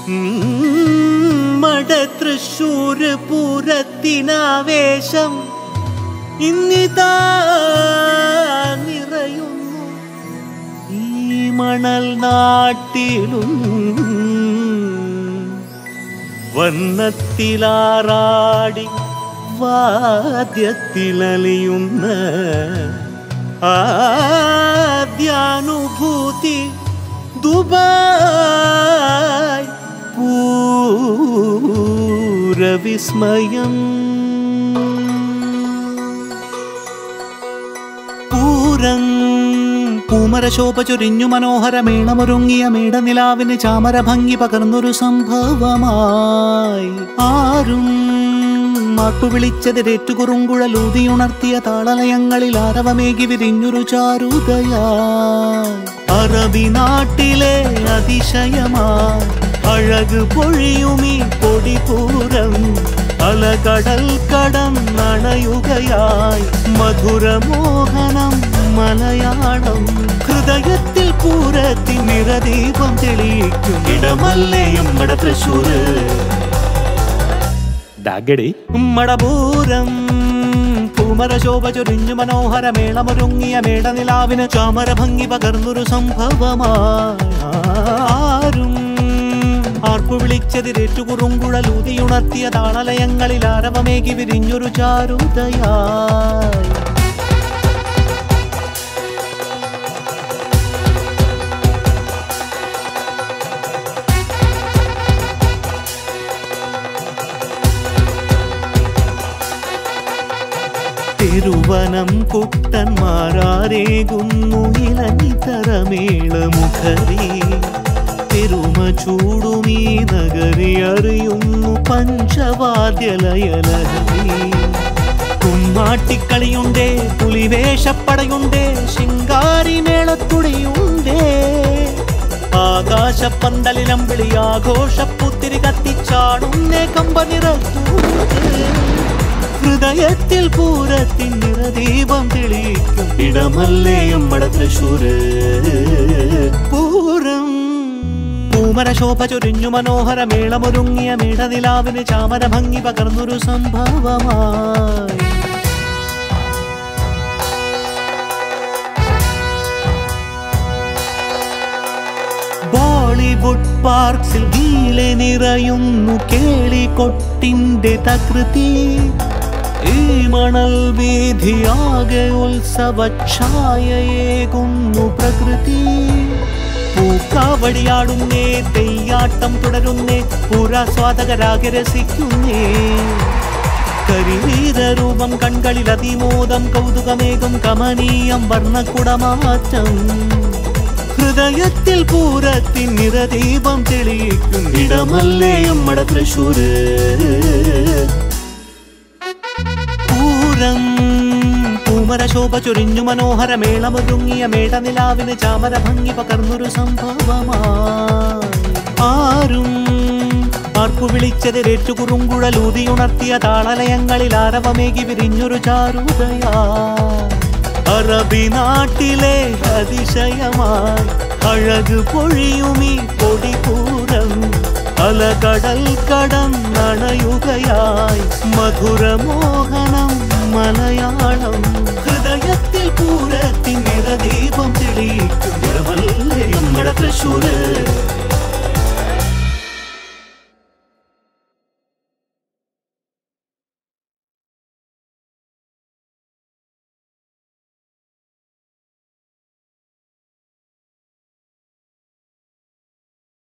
മട തൃശൂര് പൂരത്തിനാവേശം ഇന്നിതാ നിറയുന്നു ഈ മണൽ നാട്ടിലും വന്നത്തിലാറാടി വാദ്യത്തിലലിയുന്ന ആദ്യാനുഭൂതി ദുബായ് പൂരവിസ്മയം പൂരം പൂമരശോഭ ചൊരിഞ്ഞു മനോഹര മേളമൊരുങ്ങിയ മേടനിലാവിന് ചാമര ഭംഗി പകർന്നൊരു സംഭവമായി ആരും മാട്ടു വിളിച്ചതിരേറ്റു കുറുങ്കുഴലൂതിയുണർത്തിയ താളലയങ്ങളിൽ ആരവമേകി വിരിഞ്ഞൊരു ചാരുതയായി അറബി നാട്ടിലെ അതിശയമായി അഴക് പൊഴിയുമീ പൊടിപൂരം അലകടൽ കടന്നണയുകയായി മധുരമോഹനം മലയാളം ഹൃദയത്തിൽ പൂരത്തിൻ നിറദീപം തെളിയിക്കും ഇടമല്ലേ നമ്മുടെ തൃശ്ശൂര് ഡാഗടി മടപൂരം പൂമര ശോഭ ചൊരിഞ്ഞു മനോഹര മേളമൊരുങ്ങിയ മേടനിലാവിന് ചാമര ഭംഗി പകർന്നൊരു സംഭവമാരും ആർപ്പു വിളിച്ചതിരേറ്റു കുറുങ്കുഴലൂതിയുണർത്തിയ താളലയങ്ങളിൽ ആരവമേകി വിരിഞ്ഞൊരു ചാരുതയായി തിരുവനം കുട്ടന്മാരാരേകുന്നു ഇലഞ്ഞിത്തരമേള മുഖരി പെരുമ ചൂടുമീ നഗരി അറിയുന്നു പഞ്ചവാദ്യലയലഹരി കുമ്മാട്ടിക്കളിയുണ്ടേ പുലിവേഷപ്പടയുണ്ടേ ശിങ്കാരി മേളത്തുടിയുണ്ടേ ആകാശപ്പന്തലിലമ്പിളി ആഘോഷപ്പുത്തിരി കത്തിച്ചാടുന്നേ കമ്പനിറത്തൂത് ഹൃദയത്തിൽ പൂരത്തിൻ നിറദീപം തെളിയിക്കും ഇടമല്ലേ നമ്മുടെ തൃശൂര് പൂരം പൂമര ശോഭ ചൊരിഞ്ഞു മനോഹര മേളമൊരുങ്ങിയ മേടനിലാവിന് ചാമര ഭംഗി പകർന്നൊരു സംഭവമായി ബോളിവുഡ് പാർക്സിൽ നീലെ നിറയുന്നു കേളിക്കൊട്ടിന്റെ തകൃതി ഈ മണൽ വീതിയാകെ ഉത്സവഛായയേകുന്നു പ്രകൃതി പൂക്കാവടിയാടുന്നേ തെയ്യാട്ടം തുടരുന്നേ പുരാസ്വാദകരാകെ രസിക്കുന്നേ കരിവീരരൂപം കൺകളിൽ അതിമോദം കൗതുകമേകും കമനീയം വർണ്ണക്കുടമാറ്റം ഹൃദയത്തിൽ പൂരത്തിൻ നിറദീപം തെളിയിക്കും ഇടമല്ലേ നമ്മുടെ തൃശൂര് പൂരം പൂമര ശോഭ ചൊരിഞ്ഞു മനോഹര മേളമൊരുങ്ങിയ മേടനിലാവിന് ചാമര ഭംഗി പകർന്നൊരു സംഭവമായി ആരും ആർപ്പു വിളിച്ചതിരേറ്റു കുറുങ്കുഴലൂതിയുണർത്തിയ താളലയങ്ങളിൽ ആരവമേകി വിരിഞ്ഞൊരു ചാരുതയാ അറബി നാട്ടിലെ അതിശയമായി അഴക് പൊഴിയുമീ പൊടിപൂരം അലകടൽ കടന്നണയുകയായി മധുരമോഹനം മലയാളം ഹൃദയത്തിൽ പൂരത്തിൻ നിറദീപം തെളിയിക്കും ഇടമല്ലേ നമ്മുടെ തൃശ്ശൂര്